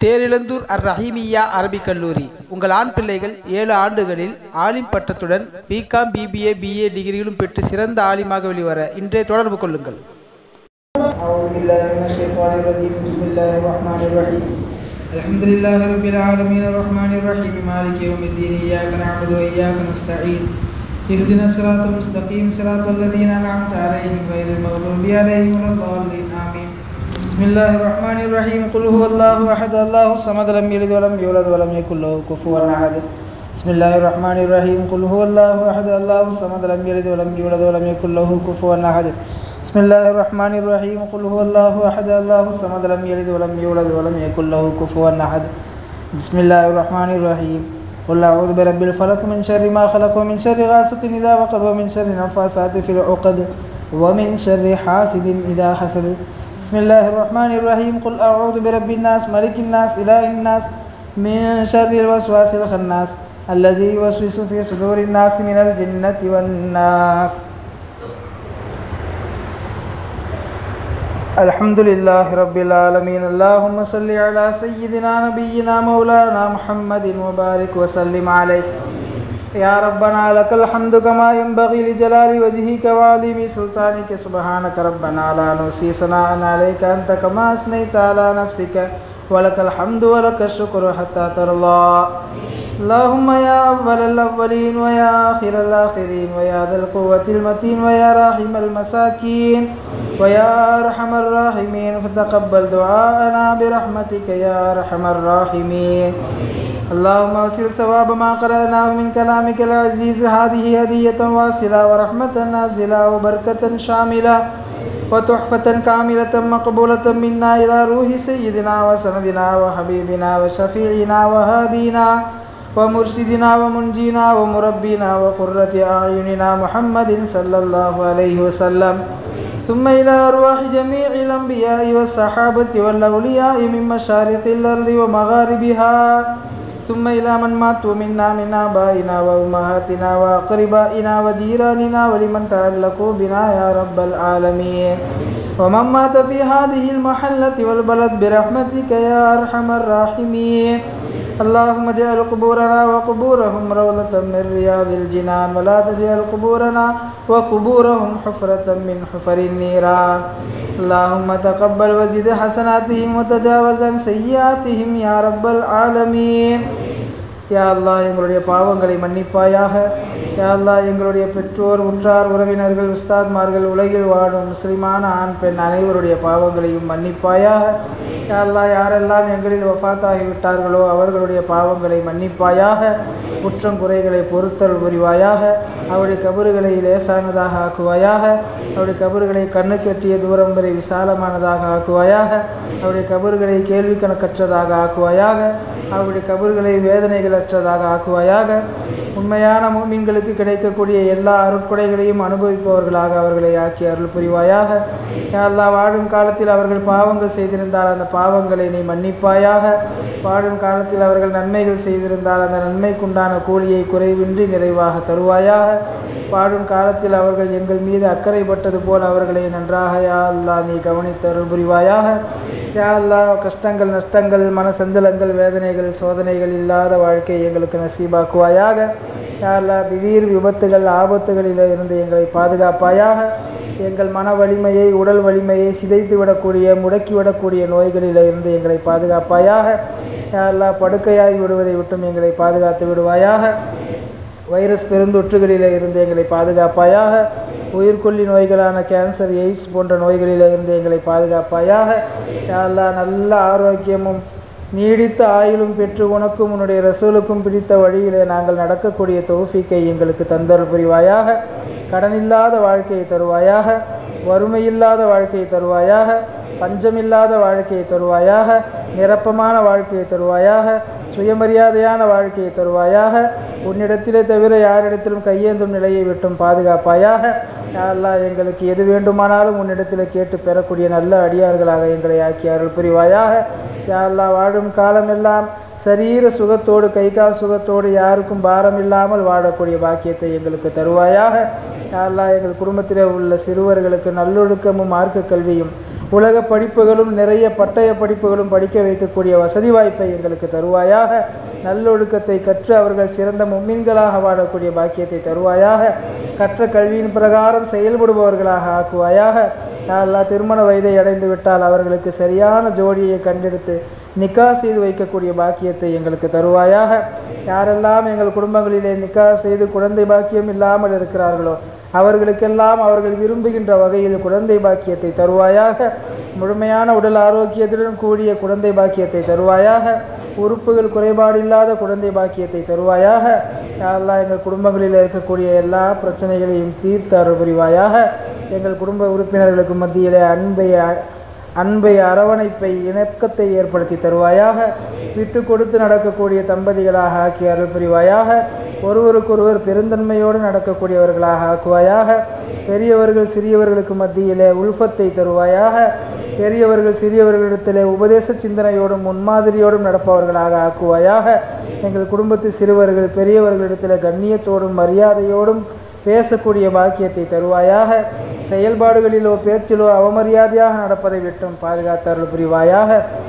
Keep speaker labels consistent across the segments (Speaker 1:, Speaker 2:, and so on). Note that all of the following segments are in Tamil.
Speaker 1: தேரிழந்தூர் அர் ரஹீமியா அரபிக் கல்லூரி உங்கள் ஆண் பிள்ளைகள் ஏழு ஆண்டுகளில் ஆலிம் பட்டத்துடன் பிகாம் பிபிஏ பிஏ டிகிரிகளும் பெற்று சிறந்த ஆலிமாக வெளிவர இன்றே தொடர்பு கொள்ளுங்கள்
Speaker 2: أعوذ بالله من الشيطان الرجيم بسم الله الرحمن الرحيم الحمد لله رب العالمين الرحمن الرحيم مالك يوم الدين إياك نعبد وإياك نستعين اهدنا الصراط المستقيم صراط الذين أنعمت عليهم غير المغضوب عليهم ولا الضالين آمين بسم الله الرحمن الرحيم قل هو الله أحد الله الصمد لم يلد ولم يولد ولم يكن له كفوا أحد بسم الله الرحمن الرحيم قل هو الله أحد الله الصمد لم يلد ولم يولد ولم يكن له كفوا أحد بسم الله الرحمن الرحيم قل هو الله أحد الله الصمد لم يلد ولم يولد ولم يكن له كفوا أحد بسم الله الرحمن الرحيم قل أعوذ برب الفلق من شر ما خلق ومن شر غاسق إذا وقب ومن شر النفاثات في العقد ومن شر حاسد إذا حسد بسم الله الرحمن الرحيم قل أعوذ برب الناس ملك الناس إله الناس من شر الوسواس الخناس الذي يوسوس في صدور الناس من الجنة والناس الحمد لله رب العالمين اللهم صل على سيدنا نبينا مولانا محمد وبارك وسلم عليه يا ربنا لك الحمد كما ينبغي لجلال وجهك وعظيم سلطانك سبحانك ربنا لا نحصي ثناء عليك أنت كما أثنيت على نفسك ولك الحمد ولك الشكر حتى ترضى اللهم يا أول الأولين ويا آخر الآخرين ويا ذا القوة المتين ويا راحم المساكين ويا أرحم الراحمين فتقبل دعاءنا برحمتك يا أرحم الراحمين اللهم وسل ثواب ما قرأناه من كلامك العزيز هذه هدية واصلة ورحمة نازلة وبركة شاملة وتحفة كاملة مقبولة منا إلى روح سيدنا وسندنا وحبيبنا وشفيعنا وهادينا ومرشدنا ومنجينا ومربينا وقرة أعيننا محمد صلى الله عليه وسلم ثم إلى أرواح جميع الأنبياء والصحابة والأولياء من مشارق الأرض ومغاربها ثم إلى من ماتوا منا من آبائنا وأمهاتنا وأقربائنا وجيراننا ولمن تعلقوا بنا يا رب العالمين ومن مات في هذه المحلة والبلد برحمتك يا أرحم الراحمين اللهم اجعل قبورنا وقبورهم روضة من رياض الجنان ولا تجعل قبورنا وقبورهم حفرة من حفر النيران اللهم تقبل وزد حسناتهم وتجاوز عن سيئاتهم يا رب العالمين யா அல்லாஹ் எங்களுடைய பாவங்களை மன்னிப்பாயாக யா அல்லாஹ் எங்களுடைய பெற்றோர் உற்றார் உறவினர்கள் உஸ்தாத்மார்கள் உலகில் வாழும் முஸ்லிமான ஆண் பெண் அனைவருடைய பாவங்களையும் மன்னிப்பாயாக யா அல்லாஹ் யாரெல்லாம் எங்களில் வஃபாத்தாகி விட்டார்களோ அவர்களுடைய பாவங்களை மன்னிப்பாயாக குற்றம் குறைகளை பொறுத்தல் புரிவாயாக அவருடைய கபறுகளை லேசானதாக ஆக்குவாயாக அவருடைய கபறுகளை கண்ணு கட்டிய தூரம் வரை விசாலமானதாக ஆக்குவாயாக அவருடைய கபறுகளை கேள்வி கணக்கற்றதாக ஆக்குவாயாக அவருடைய கபறுகளை வேதனைகளற்றதாக ஆக்குவாயாக உண்மையான மூமின்களுக்கு கிடைக்கக்கூடிய எல்லா அருட்கொடைகளையும் அனுபவிப்பவர்களாக அவர்களை ஆக்கி அருள் புரிவாயாக எல்லா வாழும் காலத்தில் அவர்கள் பாவங்கள் செய்திருந்தால் அந்த பாவங்களை நீ மன்னிப்பாயாக வாழும் காலத்தில் அவர்கள் நன்மைகள் செய்திருந்தால் அந்த நன்மைக்குண்டான கூலியை குறைவின்றி நிறைவாக தருவாயாக வாழும் காலத்தில் அவர்கள் எங்கள் மீது அக்கறைப்பட்டது போல் அவர்களை நன்றாக யா அல்லா நீ கவனித்து அருள் புரிவாயாக யா அல்லா கஷ்டங்கள் நஷ்டங்கள் மனசஞ்சலங்கள் வேதனைகள் சோதனைகள் இல்லாத வாழ்க்கை எங்களுக்கு நசீபாக்குவாயாக யா அல்லா திடீர் விபத்துகள் ஆபத்துகளில் இருந்து எங்களை பாதுகாப்பாயாக எங்கள் மன வலிமையை உடல் வலிமையை சிதைத்து விடக்கூடிய முடக்கி விடக்கூடிய நோய்களில் இருந்து எங்களை பாதுகாப்பாயாக யா அல்லா படுக்கையாகி விடுவதை விட்டும் எங்களை பாதுகாத்து விடுவாயாக வைரஸ் பெருந்தொற்றுகளில் இருந்து எங்களை பாதுகாப்பாயாக உயிர்கொல்லி நோய்களான கேன்சர் எய்ட்ஸ் போன்ற நோய்களில் இருந்து எங்களை பாதுகாப்பாயாக எல்லா நல்ல ஆரோக்கியமும் நீடித்த ஆயுளும் பெற்று உனக்கும் உன்னுடைய ரசூலுக்கும் பிடித்த வழியிலே நாங்கள் நடக்கக்கூடிய தௌஃபிக்கை எங்களுக்கு தந்தருள் புரிவாயாக கடனில்லாத வாழ்க்கையை தருவாயாக வறுமையில்லாத வாழ்க்கையை தருவாயாக பஞ்சமில்லாத வாழ்க்கையை தருவாயாக நிரப்பமான வாழ்க்கையை தருவாயாக சுயமரியாதையான வாழ்க்கையை தருவாயாக உன்னிடத்திலே தவிர யாரிடத்திலும் கையேந்தும் நிலையை விட்டும் பாதுகாப்பாயாக அல்லா எங்களுக்கு எது வேண்டுமானாலும் உன்னிடத்தில் கேட்டு பெறக்கூடிய நல்ல அடியார்களாக எங்களை ஆக்கி அருள் புரிவாயாக யாழ்லா வாழும் காலமெல்லாம் சரீர சுகத்தோடு கை கால் சுகத்தோடு யாருக்கும் பாரம் இல்லாமல் வாழக்கூடிய பாக்கியத்தை எங்களுக்கு தருவாயாக யாழ்லா எங்கள் குடும்பத்திலே உள்ள சிறுவர்களுக்கு நல்லொழுக்கமும் மார்க்க கல்வியும் உலக படிப்புகளும் நிறைய பட்டய படிப்புகளும் படிக்க வைக்கக்கூடிய வசதி வாய்ப்பை எங்களுக்கு தருவாயாக நல்லொழுக்கத்தை கற்று அவர்கள் சிறந்த மும்மின்களாக வாழக்கூடிய பாக்கியத்தை தருவாயாக கற்ற கல்வியின் பிரகாரம் செயல்படுபவர்களாக ஆக்குவாயாக யாரெல்லாம் திருமண வயதை அடைந்து விட்டால் அவர்களுக்கு சரியான ஜோடியை கண்டெடுத்து நிக்கா செய்து வைக்கக்கூடிய பாக்கியத்தை எங்களுக்கு தருவாயாக யாரெல்லாம் எங்கள் குடும்பங்களிலே நிக்கா செய்து குழந்தை பாக்கியம் இல்லாமல் இருக்கிறார்களோ அவர்களுக்கெல்லாம் அவர்கள் விரும்புகின்ற வகையில் குழந்தை பாக்கியத்தை தருவாயாக முழுமையான உடல் ஆரோக்கியத்துடன் கூடிய குழந்தை பாக்கியத்தை தருவாயாக உறுப்புகள் குறைபாடு இல்லாத குழந்தை பாக்கியத்தை தருவாயாக யாரெல்லாம் எங்கள் குடும்பங்களில் இருக்கக்கூடிய எல்லா பிரச்சனைகளையும் தீர்த்து அருள் புரிவாயாக எங்கள் குடும்ப உறுப்பினர்களுக்கு மத்தியிலே அன்பை அன்பை அரவணைப்பை இணக்கத்தை ஏற்படுத்தி தருவாயாக விட்டு கொடுத்து நடக்கக்கூடிய தம்பதிகளாக ஆக்கி அருள் புரிவாயாக ஒருவருக்கொருவர் பெருந்தன்மையோடு நடக்கக்கூடியவர்களாக ஆக்குவாயாக பெரியவர்கள் சிறியவர்களுக்கு மத்தியிலே உல்ஃபத்தை தருவாயாக பெரியவர்கள் சிறியவர்களிடத்திலே உபதேச சிந்தனையோடும் முன்மாதிரியோடும் நடப்பவர்களாக ஆக்குவாயாக எங்கள் குடும்பத்து சிறுவர்கள் பெரியவர்களிடத்தில் கண்ணியத்தோடும் மரியாதையோடும் பேசக்கூடிய பாக்கியத்தை தருவாயாக செயல்பாடுகளிலோ பேச்சிலோ அவமரியாதையாக நடப்பதை விட்டும் பாதுகாத்தருள் புரிவாயாக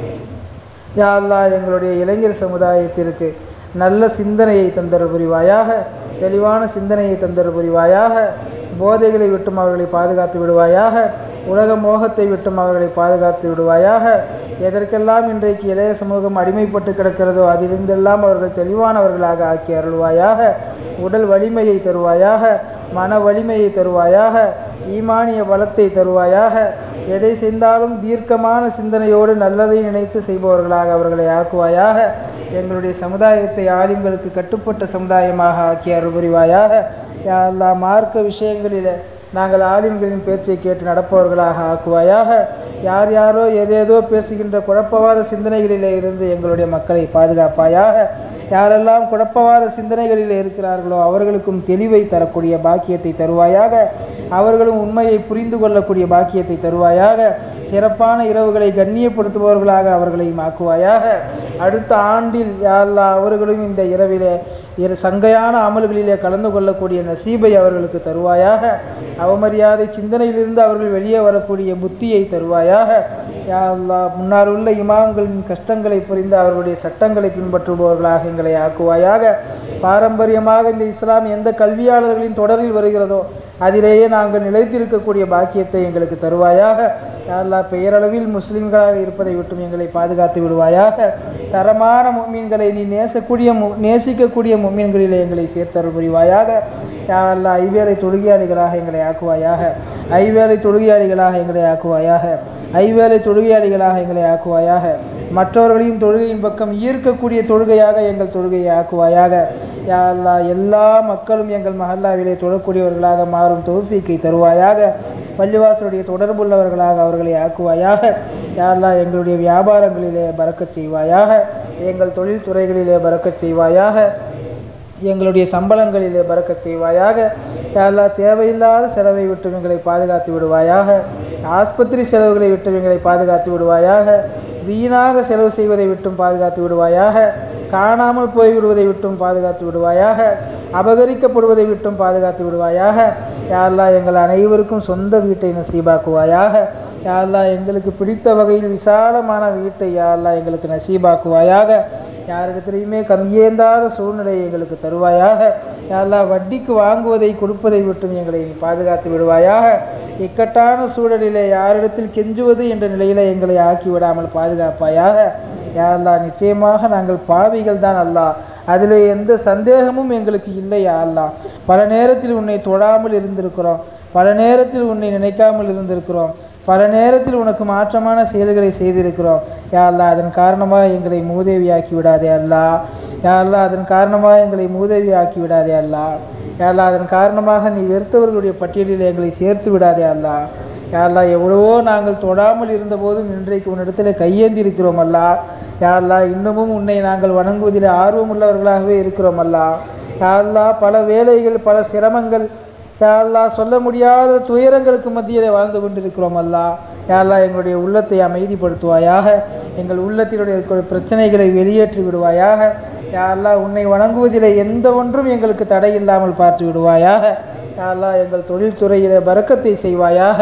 Speaker 2: யா அல்லாஹ் எங்களுடைய இளைஞர் சமுதாயத்திற்கு நல்ல சிந்தனையை தந்தருள் புரிவாயாக தெளிவான சிந்தனையை தந்தருள் புரிவாயாக போதைகளை விட்டும் அவர்களை பாதுகாத்து விடுவாயாக உலக மோகத்தை விட்டும் அவர்களை பாதுகாத்து விடுவாயாக எதற்கெல்லாம் இன்றைக்கு இளைய சமூகம் அடிமைப்பட்டு கிடக்கிறதோ அதிலிருந்தெல்லாம் அவர்கள் தெளிவானவர்களாக ஆக்கி அருள்வாயாக உடல் வலிமையை தருவாயாக மன வலிமையை தருவாயாக ஈமானிய பலத்தை தருவாயாக எதை செய்தாலும் தீர்க்கமான சிந்தனையோடு நல்லதை நினைத்து செய்பவர்களாக அவர்களை ஆக்குவாயாக எங்களுடைய சமுதாயத்தை ஆலிம்களுக்கு கட்டுப்பட்ட சமுதாயமாக ஆக்கி அருள் புரிவாயாக யா அல்லாஹ் மார்க்க விஷயங்களில் நாங்கள் ஆலிம்களின் பேச்சை கேட்டு நடப்பவர்களாக ஆக்குவாயாக யார் யாரோ ஏதேதோ பேசுகின்ற குழப்பவாத சிந்தனைகளிலே இருந்து எங்களுடைய மக்களை பாதுகாப்பாயாக யாரெல்லாம் குழப்பவாத சிந்தனைகளில் இருக்கிறார்களோ அவர்களுக்கும் தெளிவை தரக்கூடிய பாக்கியத்தை தருவாயாக அவர்களும் உண்மையை புரிந்து கொள்ளக்கூடிய பாக்கியத்தை தருவாயாக சிறப்பான இரவுகளை கண்ணியப்படுத்துபவர்களாக அவர்களையும் ஆக்குவாயாக அடுத்த ஆண்டில் யாழ்லா அவர்களும் இந்த இரவிலே இரு சங்கையான அமல்களிலே கலந்து கொள்ளக்கூடிய நசீபை அவர்களுக்கு தருவாயாக அவமரியாதை சிந்தனையிலிருந்து அவர்கள் வெளியே வரக்கூடிய புத்தியை தருவாயாக யா அல்லாஹ் முன்னால் உள்ள இமாம்களின் கஷ்டங்களை புரிந்து அவர்களுடைய சட்டங்களை பின்பற்றுபவர்களாக எங்களை ஆக்குவாயாக பாரம்பரியமாக இந்த இஸ்லாம் எந்த கல்வியாளர்களின் தொடரில் வருகிறதோ அதிலேயே நாங்கள் நிலைத்திருக்கக்கூடிய பாக்கியத்தை எங்களுக்கு தருவாயாக யா அல்லாஹ் பெயரளவில் முஸ்லிம்களாக இருப்பதை விட்டும் எங்களை பாதுகாத்து விடுவாயாக தரமான மும்மீன்களை நீ நேசக்கூடிய மு- நேசிக்கக்கூடிய மும்மீன்களிலே எங்களை சேர்த்தருள் புரிவாயாக யா அல்லாஹ் ஐவேளை தொழுகையாளிகளாக எங்களை ஆக்குவாயாக ஐவேளை தொழுகையாளிகளாக எங்களை ஆக்குவாயாக ஐவேளை தொழுகையாளிகளாக எங்களை ஆக்குவாயாக மற்றவர்களையும் தொழுகையின் பக்கம் ஈர்க்கக்கூடிய தொழுகையாக எங்கள் தொழுகையை ஆக்குவாயாக யா அல்லாஹ் எல்லா மக்களும் எங்கள் மஹல்லாவிலே தொழக்கூடியவர்களாக மாறும் தௌஃபீக்கை தருவாயாக பள்ளிவாசலுடைய தொடர்புள்ளவர்களாக அவர்களை ஆக்குவாயாக யா அல்லாஹ் எங்களுடைய வியாபாரங்களிலே பறக்கச் செய்வாயாக எங்கள் தொழில் துறைகளிலே பறக்கச் செய்வாயாக எங்களுடைய சம்பளங்களிலே பறக்கச் செய்வாயாக யா அல்லாஹ் தேவையில்லாத செலவை விட்டு எங்களை பாதுகாத்து விடுவாயாக ஆஸ்பத்திரி செலவுகளை விட்டு எங்களை பாதுகாத்து விடுவாயாக வீணாக செலவு செய்வதை விட்டும் பாதுகாத்து விடுவாயாக காணாமல் போய்விடுவதை விட்டும் பாதுகாத்து விடுவாயாக அபகரிக்கப்படுவதை விட்டும் பாதுகாத்து விடுவாயாக யா அல்லாஹ் எங்கள் அனைவருக்கும் சொந்த வீட்டை நசீபாக்குவாயாக யா அல்லாஹ் எங்களுக்கு பிடித்த வகையில் விசாலமான வீட்டை யா அல்லாஹ் எங்களுக்கு நசீபாக்குவாயாக யாரிடத்திலையுமே கம்மியேந்தாத சூழ்நிலையை எங்களுக்கு தருவாயாக யா அல்லாஹ் வட்டிக்கு வாங்குவதை கொடுப்பதை விட்டும் எங்களை நீ பாதுகாத்து விடுவாயாக இக்கட்டான சூழலிலே யாரிடத்தில் கெஞ்சுவது என்ற நிலையில எங்களை ஆக்கி விடாமல் பாதுகாப்பாயாக யா அல்லாஹ் நிச்சயமாக நாங்கள் பாவிகள் தான் அல்லாஹ் அதில் எந்த சந்தேகமும் எங்களுக்கு இல்லை யா அல்லாஹ் பல நேரத்தில் உன்னை தொழாமல் இருந்திருக்கிறோம் பல நேரத்தில் உன்னை நினைக்காமல் இருந்திருக்கிறோம் பல நேரத்தில் உனக்கு மாற்றமான செயல்களை செய்திருக்கிறோம் யா அல்லாஹ் அதன் காரணமாக எங்களை மூதேவியாக்கி விடாதே அல்லாஹ் யா அல்லாஹ் அதன் காரணமாக எங்களை மூதேவியாக்கி விடாதே அல்லாஹ் யா அல்லாஹ் அதன் காரணமாக நீ வெறுத்தவர்களுடைய பட்டியலில் எங்களை சேர்த்து விடாதே அல்லாஹ் யா அல்லாஹ் எவ்வளவோ நாங்கள் தொடாமல் இருந்தபோதும் இன்றைக்கு உன்னிடத்தில் கையேந்தி இருக்கிறோம் அல்லா யா அல்லாஹ் இன்னமும் உன்னை நாங்கள் வணங்குவதில் ஆர்வம் உள்ளவர்களாகவே இருக்கிறோம் அல்லா யா அல்லாஹ் பல வேலைகள் பல சிரமங்கள் யா அல்லாஹ் சொல்ல முடியாத துயரங்களுக்கு மத்தியிலே வாழ்ந்து கொண்டிருக்கிறோம் அல்லா யா அல்லாஹ் எங்களுடைய உள்ளத்தை அமைதிப்படுத்துவாயாக எங்கள் உள்ளத்தினுடைய இருக்கிற பிரச்சனைகளை வெளியேற்றி விடுவாயாக யா அல்லாஹ் உன்னை வணங்குவதிலே எந்த ஒன்றும் எங்களுக்கு தடை இல்லாமல் பார்த்து விடுவாயாக யா அல்லாஹ் எங்கள் தொழில்துறையிலே பறக்கத்தை செய்வாயாக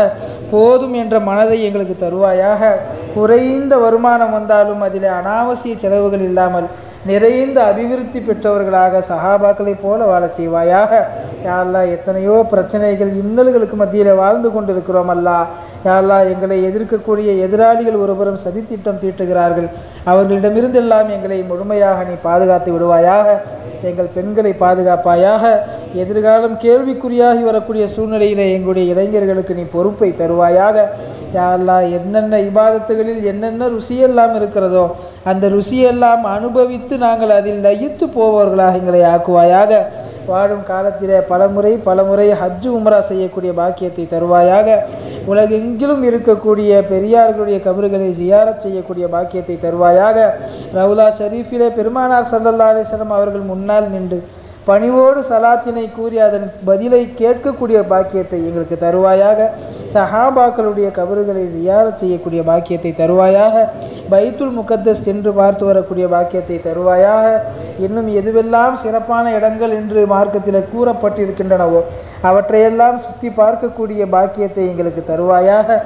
Speaker 2: போதும் என்ற மனதை எங்களுக்கு தருவாயாக குறைந்த வருமானம் வந்தாலும் அதில் அனாவசிய செலவுகள் இல்லாமல் நிறைந்த அபிவிருத்தி பெற்றவர்களாக சஹாபாக்களைப் போல வாழச் செய்வாயாக யாழ்லா எத்தனையோ பிரச்சனைகள் இன்னல்களுக்கு மத்தியில் வாழ்ந்து கொண்டிருக்கிறோம் அல்லா யாழ்லா எங்களை எதிர்க்கக்கூடிய எதிராளிகள் ஒருபுறம் சதித்திட்டம் தீட்டுகிறார்கள் அவர்களிடமிருந்தெல்லாம் எங்களை முழுமையாக நீ பாதுகாத்து விடுவாயாக எங்கள் பெண்களை பாதுகாப்பாயாக எதிர்காலம் கேள்விக்குறியாகி வரக்கூடிய சூழ்நிலையிலே எங்களுடைய இளைஞர்களுக்கு நீ பொறுப்பை தருவாயாக யாழ்லா என்னென்ன இபாதத்துகளில் என்னென்ன ருசியெல்லாம் இருக்கிறதோ அந்த ருசியெல்லாம் அனுபவித்து நாங்கள் அதில் லயித்து போபவர்களாக எங்களை ஆக்குவாயாக வாழும் காலத்திலே பலமுறை பலமுறை ஹஜ்ஜு உம்ரா செய்யக்கூடிய பாக்கியத்தை தருவாயாக உலகெங்கிலும் இருக்கக்கூடிய பெரியார்களுடைய கபறுகளை ஜியாரத் செய்யக்கூடிய பாக்கியத்தை தருவாயாக ரவுலா ஷரீஃபிலே பெருமானார் சல்லல்லா அலிஸ்லாம் அவர்கள் முன்னால் நின்று பணிவோடு சலாத்தினை கூறி அதன் பதிலை கேட்கக்கூடிய பாக்கியத்தை எங்களுக்கு தருவாயாக சஹாபாக்களுடைய கபறுகளை ஜியாரத் செய்யக்கூடிய பாக்கியத்தை தருவாயாக பைத்துல் முகத்தஸ் சென்று பார்த்து வரக்கூடிய பாக்கியத்தை தருவாயாக இன்னும் எதுவெல்லாம் சிறப்பான இடங்கள் என்று மார்க்கத்தில் கூறப்பட்டிருக்கின்றனவோ அவற்றையெல்லாம் சுற்றி பார்க்கக்கூடிய பாக்கியத்தை எங்களுக்கு தருவாயாக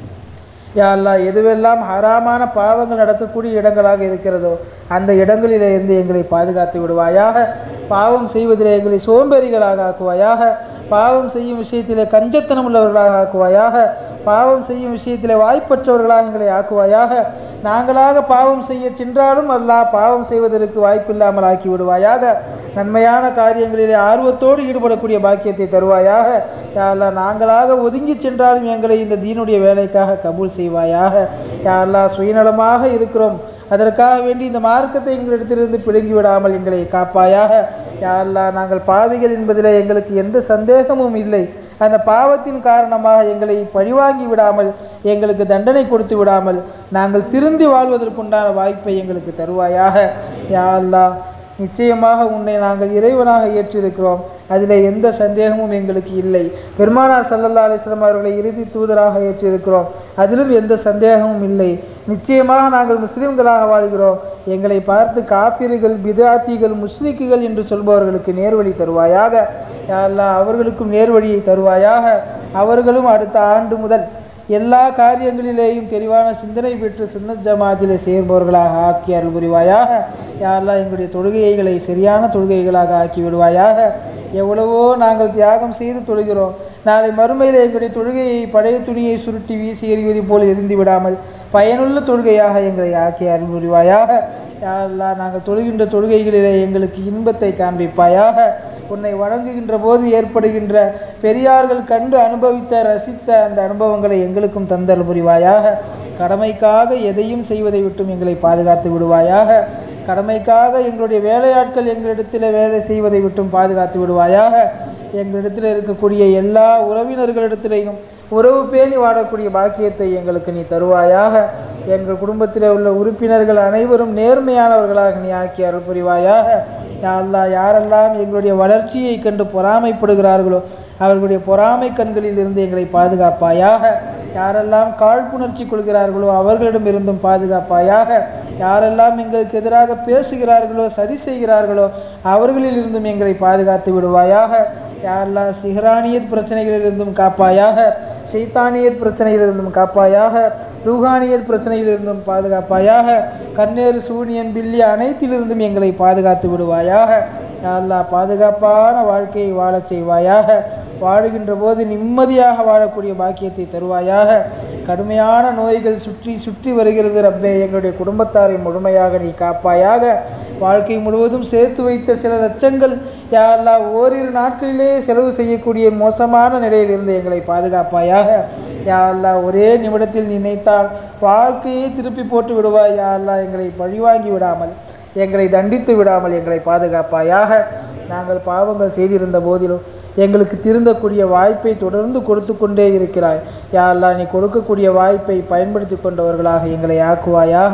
Speaker 2: யா அல்லாஹ் எதுவெல்லாம் ஹராமான பாவங்கள் நடக்கக்கூடிய இடங்களாக இருக்கிறதோ அந்த இடங்களிலே இருந்து எங்களை பாதுகாத்து விடுவாயாக பாவம் செய்வதிலே எங்களை சோம்பேறிகளாக ஆக்குவாயாக பாவம் செய்யும் விஷயத்திலே கஞ்சத்தனம் உள்ளவர்களாக ஆக்குவாயாக பாவம் செய்யும் விஷயத்திலே வாய்ப்பற்றவர்களாக எங்களை ஆக்குவாயாக நாங்களாக பாவம் செய்ய சென்றாலும் அல்லாஹ் பாவம் செய்வதற்கு வாய்ப்பில்லாமல் ஆக்கி விடுவாயாக நன்மையான காரியங்களிலே ஆர்வத்தோடு ஈடுபடக்கூடிய பாக்கியத்தை தருவாயாக யா அல்லாஹ் நாங்களாக ஒதுங்கி சென்றாலும் எங்களை இந்த தீனுடைய வேலைக்காக கபூல் செய்வாயாக யா அல்லாஹ் சுயநலமாக இருக்கிறோம் அதற்காக வேண்டி இந்த மார்க்கத்தை எங்களிடத்திலிருந்து பிடுங்கி விடாமல் எங்களை காப்பாயாக யா அல்லாஹ் நாங்கள் பாவிகள் என்பதில் எங்களுக்கு எந்த சந்தேகமும் இல்லை அந்த பாவத்தின் காரணமாக எங்களை பழிவாங்கி விடாமல் எங்களுக்கு தண்டனை கொடுத்து விடாமல் நாங்கள் திருந்தி வாழ்வதற்குண்டான வாய்ப்பை எங்களுக்கு தருவாயாக யா அல்லாஹ் நிச்சயமாக உன்னை நாங்கள் இறைவனாக ஏற்றிருக்கிறோம் அதில் எந்த சந்தேகமும் எங்களுக்கு இல்லை பெருமானார் சல்லல்லா அலிஸ்லாம் அவர்களை இறுதி தூதராக ஏற்றிருக்கிறோம் அதிலும் எந்த சந்தேகமும் இல்லை நிச்சயமாக நாங்கள் முஸ்லிம்களாக வாழ்கிறோம் எங்களை பார்த்து காபிர்கள் பிதாத்திகள் முஸ்லிக்குகள் என்று சொல்பவர்களுக்கு நேர்வழி தருவாயாக யா அல்லாஹ் அவர்களுக்கும் நேர்வழியை தருவாயாக அவர்களும் அடுத்த ஆண்டு முதல் எல்லா காரியங்களிலேயும் தெளிவான சிந்தனை பெற்று சுன்னத் ஜமாத்திலே சேர்பவர்களாக ஆக்கி அருள் புரிவாயாக யாரெல்லாம் எங்களுடைய தொழுகைகளை சரியான தொழுகைகளாக ஆக்கி விடுவாயாக எவ்வளவோ நாங்கள் தியாகம் செய்து தொழுகிறோம் நாளை மறுமையில் எங்களுடைய தொழுகையை பழைய துணியை சுருட்டி வீசி எறிவது போல் எரிந்து விடாமல் பயனுள்ள தொழுகையாக எங்களை ஆக்கி அருள் புரிவாயாக யாரெல்லாம் நாங்கள் தொழுகின்ற தொழுகைகளிலே எங்களுக்கு இன்பத்தை காண்பிப்பாயாக உன்னை வணங்குகின்ற போது ஏற்படுகின்ற பெரியார்கள் கண்டு அனுபவித்த ரசித்த அந்த அனுபவங்களை எங்களுக்கும் தந்தல் புரிவாயாக கடமைக்காக எதையும் செய்வதை விட்டும் எங்களை பாதுகாத்து விடுவாயாக கடமைக்காக எங்களுடைய வேலையாட்கள் எங்களிடத்தில் வேலை செய்வதை விட்டும் பாதுகாத்து விடுவாயாக எங்களிடத்தில் இருக்கக்கூடிய எல்லா உறவினர்களிடத்திலேயும் உறவு பேணி வாழக்கூடிய பாக்கியத்தை எங்களுக்கு நீ தருவாயாக எங்கள் குடும்பத்தில் உள்ள உறுப்பினர்கள் அனைவரும் நேர்மையானவர்களாக நீ ஆக்கி அருள் புரிவாயாக யா அல்லாஹ் யாரெல்லாம் எங்களுடைய வளர்ச்சியை கண்டு பொறாமைப்படுகிறார்களோ அவர்களுடைய பொறாமை கண்களில் இருந்து எங்களை பாதுகாப்பாயாக யாரெல்லாம் காழ்ப்புணர்ச்சி கொள்கிறார்களோ அவர்களிடமிருந்தும் பாதுகாப்பாயாக யாரெல்லாம் எங்களுக்கு எதிராக பேசுகிறார்களோ சரி செய்கிறார்களோ அவர்களில் இருந்தும் எங்களை பாதுகாத்து விடுவாயாக யாரெல்லாம் சிஹ்ரானியத் பிரச்சனைகளிலிருந்தும் காப்பாயாக ஷைத்தானியத் பிரச்சனையிலிருந்தும் காப்பாயாக ரூஹானியத் பிரச்சனையிலிருந்தும் பாதுகாப்பாயாக கண்ணேறு சூனியன் பில்லி அனைத்திலிருந்தும் எங்களை பாதுகாத்து விடுவாயாக யா அல்லாஹ் பாதுகாப்பான வாழ்க்கையை வாழச் செய்வாயாக வாழுகின்ற போது நிம்மதியாக வாழக்கூடிய பாக்கியத்தை தருவாயாக கடுமையான நோய்கள் சுற்றி சுற்றி வருகிறது ரப்பே எங்களுடைய குடும்பத்தாரை முழுமையாக நீ காப்பாயாக வாழ்க்கை முழுவதும் சேர்த்து வைத்த சில லட்சங்கள் யா அல்லாஹ் ஓரிரு நாட்களிலே செலவு செய்யக்கூடிய மோசமான நிலையில் இருந்து எங்களை பாதுகாப்பாயாக யா அல்லாஹ் ஒரே நிமிடத்தில் நினைத்தால் வாழ்க்கையை திருப்பி போட்டு விடுவாய் யா அல்லாஹ் எங்களை பழிவாங்கி விடாமல் எங்களை தண்டித்து விடாமல் எங்களை பாதுகாப்பாயாக நாங்கள் பாவங்கள் செய்திருந்த போதிலும் எங்களுக்கு திருந்தக்கூடிய வாய்ப்பை தொடர்ந்து கொடுத்து கொண்டே இருக்கிறாய் யா அல்லாஹ் நீ கொடுக்கக்கூடிய வாய்ப்பை பயன்படுத்தி கொண்டவர்களாக எங்களை ஆக்குவாயாக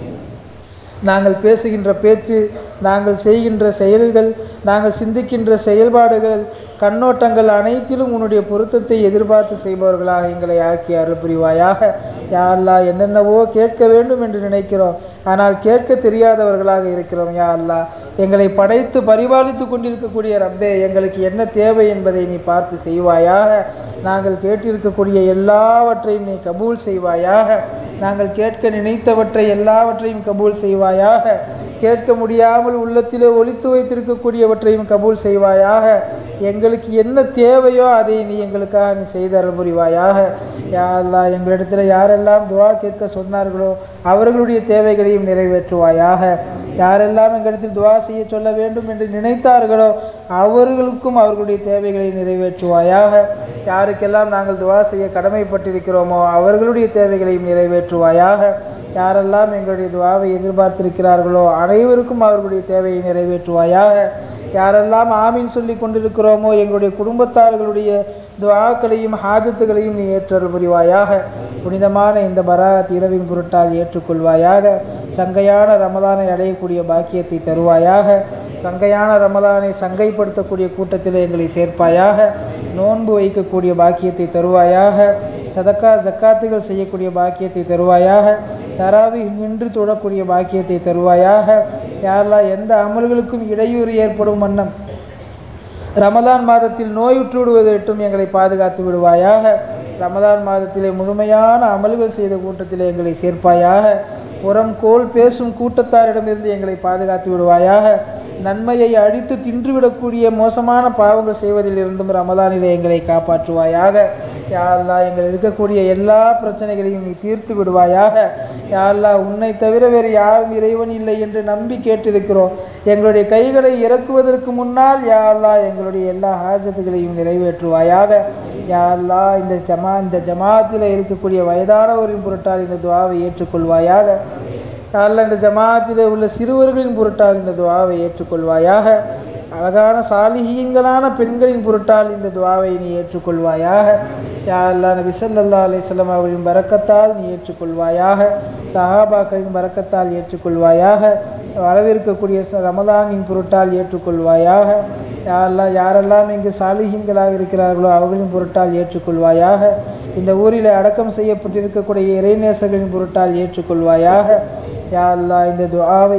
Speaker 2: நாங்கள் பேசுகின்ற பேச்சு நாங்கள் செய்கின்ற செயல்கள் நாங்கள் சிந்திக்கின்ற செயல்பாடுகள் கண்ணோட்டங்கள் அனைத்திலும் உன்னுடைய பொருத்தத்தை எதிர்பார்த்து செய்பவர்களாக எங்களை ஆக்கி அருள் புரிவாயாக யா அல்லாஹ் என்னென்னவோ கேட்க வேண்டும் என்று நினைக்கிறோம் ஆனால் கேட்க தெரியாதவர்களாக இருக்கிறோம் யா அல்லாஹ் எங்களை படைத்து பரிபாலித்து கொண்டிருக்கக்கூடிய ரப்பே எங்களுக்கு என்ன தேவை என்பதை நீ பார்த்து செய்வாயாக நாங்கள் கேட்டிருக்கக்கூடிய எல்லாவற்றையும் நீ கபூல் செய்வாயாக நாங்கள் கேட்க நினைத்தவற்றை எல்லாவற்றையும் கபூல் செய்வாயாக கேட்க முடியாமல் உள்ளத்திலே ஒளித்து வைத்திருக்கக்கூடியவற்றையும் கபூல் செய்வாயாக எங்களுக்கு என்ன தேவையோ அதை நீ எங்களுக்காக நீ செய்து அருள் புரிவாயாக யா அல்லாஹ் எங்களிடத்தில் யாரெல்லாம் துவா கேட்க சொன்னார்களோ அவர்களுடைய தேவைகளையும் நிறைவேற்றுவாயாக யாரெல்லாம் எங்களிடத்தில் துவா செய்ய சொல்ல வேண்டும் என்று நினைத்தார்களோ அவர்களுக்கும் அவர்களுடைய தேவைகளை நிறைவேற்றுவாயாக யாருக்கெல்லாம் நாங்கள் துவா செய்ய கடமைப்பட்டிருக்கிறோமோ அவர்களுடைய தேவைகளையும் நிறைவேற்றுவாயாக யாரெல்லாம் எங்களுடைய துவாவை எதிர்பார்த்திருக்கிறார்களோ அனைவருக்கும் அவர்களுடைய தேவையை நிறைவேற்றுவாயாக யாரெல்லாம் ஆமீன் சொல்லி கொண்டிருக்கிறோமோ எங்களுடைய குடும்பத்தார்களுடைய துவாக்களையும் ஹாஜத்துகளையும் நீ ஏற்றல் புரிவாயாக புனிதமான இந்த பராத் இரவின் பொருட்டால் ஏற்றுக்கொள்வாயாக சங்கையான ரமதானை அடையக்கூடிய பாக்கியத்தை தருவாயாக சங்கையான ரமதானை சங்கைப்படுத்தக்கூடிய கூட்டத்தில் எங்களை சேர்ப்பாயாக நோன்பு வைக்கக்கூடிய பாக்கியத்தை தருவாயாக சதக்கா ஜக்காத்துகள் செய்யக்கூடிய பாக்கியத்தை தருவாயாக தராவி நின்று தொழக்கூடிய பாக்கியத்தை தருவாயாக யாரெல்லாம் எந்த அமல்களுக்கும் இடையூறு ஏற்படும் வண்ணம் ரமதான் மாதத்தில் நோயுற்று விடுவதற்கும் எங்களை பாதுகாத்து விடுவாயாக ரமதான் மாதத்திலே முழுமையான அமல்கள் செய்த கூட்டத்திலே எங்களை சேர்ப்பாயாக புறம் கோல் பேசும் கூட்டத்தாரிடமிருந்து எங்களை பாதுகாத்து விடுவாயாக நன்மையை அழித்து தின்றுவிடக்கூடிய மோசமான பாவங்கள் செய்வதிலிருந்தும் ரமதானிலே எங்களை காப்பாற்றுவாயாக யாழ்லா எங்கள் இருக்கக்கூடிய எல்லா பிரச்சனைகளையும் நீ தீர்த்து விடுவாயாக யாழ்லா உன்னை தவிர வேறு யாரும் இறைவன் இல்லை என்று நம்பி கேட்டிருக்கிறோம் எங்களுடைய கைகளை இறக்குவதற்கு முன்னால் யாழ்லா எங்களுடைய எல்லா ஹாஜத்துகளையும் நிறைவேற்றுவாயாக யாழ்லா இந்த ஜமா இந்த ஜமாத்தில் இருக்கக்கூடிய வயதானவரின் பொருட்டால் இந்த துவாவை ஏற்றுக்கொள்வாயாக யாழ்லா இந்த ஜமாத்திலே உள்ள சிறுவர்களின் பொருட்டால் இந்த துவாவை ஏற்றுக்கொள்வாயாக அழகான சாலிஹீன்களான பெண்களின் பொருட்டால் இந்த துவாவை நீ ஏற்றுக்கொள்வாயாக யா அல்லா நபி ஸல்லல்லாஹு அலைஹி வஸல்லம் அவர்களின் பரக்கத்தால் நீ ஏற்றுக்கொள்வாயாக சஹாபாக்களின் பரக்கத்தால் ஏற்றுக்கொள்வாயாக வரவிருக்கக்கூடிய ச- ரமதானின் பொருட்டால் ஏற்றுக்கொள்வாயாக யா அல்லா யாரெல்லாம் இங்கு சாலிஹீன்களாக இருக்கிறார்களோ அவர்களின் பொருட்டால் ஏற்றுக்கொள்வாயாக இந்த ஊரில் அடக்கம் செய்யப்பட்டிருக்கக்கூடிய இறைநேசர்களின் பொருட்டால் ஏற்றுக்கொள்வாயாக யா அல்லா இந்த துஆவை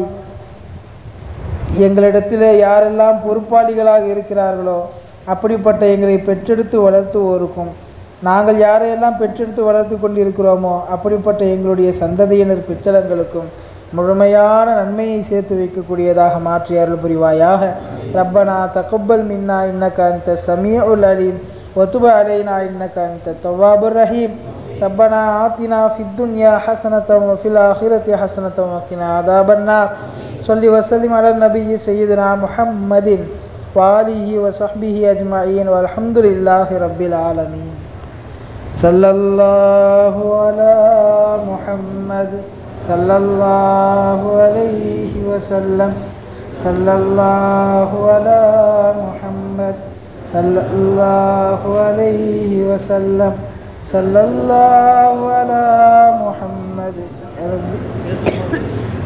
Speaker 2: எங்களிடத்திலே யாரெல்லாம் பொறுப்பாளிகளாக இருக்கிறார்களோ அப்படிப்பட்ட எங்களை பெற்றெடுத்து வளர்த்துவோருக்கும் நாங்கள் யாரையெல்லாம் பெற்றெடுத்து வளர்த்து கொண்டிருக்கிறோமோ அப்படிப்பட்ட எங்களுடைய சந்ததியினர் பிச்சலங்களுக்கும் முழுமையான நன்மையை சேர்த்து வைக்கக்கூடியதாக மாற்றி அருள் புரிவாயாக ரப்பனா தகப்பல் மின்னா இன்னக்க அந்த சமீஉல் அலீம் وتب علينا إنك أنت التواب الرحيم ربنا آتنا في الدنيا حسنة وفي الآخرة حسنة وقنا عذاب النار صل وسلم على النبي سيدنا محمد وآله وصحبه أجمعين والحمد لله رب العالمين صلى الله على محمد صلى الله عليه وسلم صلى الله على محمد صلى الله عليه وسلم صلى الله على محمد يا رب